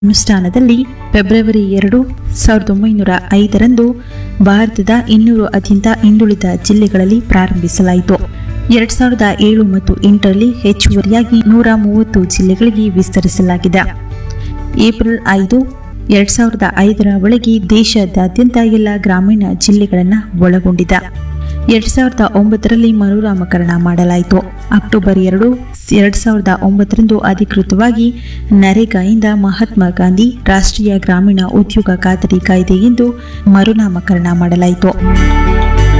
ಅನುಷ್ಠಾನದಲ್ಲಿ ಫೆಬ್ರವರಿ ಎರಡು ಸಾವಿರದ ಒಂಬೈನೂರ ಐದರಂದು ಭಾರತದ ಇನ್ನೂರು ಅತ್ಯಂತ ಹಿಂದುಳಿದ ಜಿಲ್ಲೆಗಳಲ್ಲಿ ಪ್ರಾರಂಭಿಸಲಾಯಿತು ಎರಡ್ ಸಾವಿರದ ಏಳು ಮತ್ತು ಎಂಟರಲ್ಲಿ ಹೆಚ್ಚುವರಿಯಾಗಿ ನೂರ ಮೂವತ್ತು ಜಿಲ್ಲೆಗಳಿಗೆ ವಿಸ್ತರಿಸಲಾಗಿದೆ ಏಪ್ರಿಲ್ ಐದು ಎರಡ್ ಸಾವಿರದ ಐದರ ಒಳಗೆ ದೇಶದಾದ್ಯಂತ ಎಲ್ಲ ಗ್ರಾಮೀಣ ಜಿಲ್ಲೆಗಳನ್ನು ಒಳಗೊಂಡಿದೆ ಎರಡ್ ಸಾವಿರದ ಒಂಬತ್ತರಲ್ಲಿ ಮರುನಾಮಕರಣ ಮಾಡಲಾಯಿತು ಅಕ್ಟೋಬರ್ ಎರಡು ಎರಡ್ ಸಾವಿರದ ಒಂಬತ್ತರಂದು ಅಧಿಕೃತವಾಗಿ ನರೇಗಾಯಿಂದ ಮಹಾತ್ಮ ಗಾಂಧಿ ರಾಷ್ಟ್ರೀಯ ಗ್ರಾಮೀಣ ಉದ್ಯೋಗ ಖಾತರಿ ಕಾಯ್ದೆ ಎಂದು ಮರುನಾಮಕರಣ ಮಾಡಲಾಯಿತು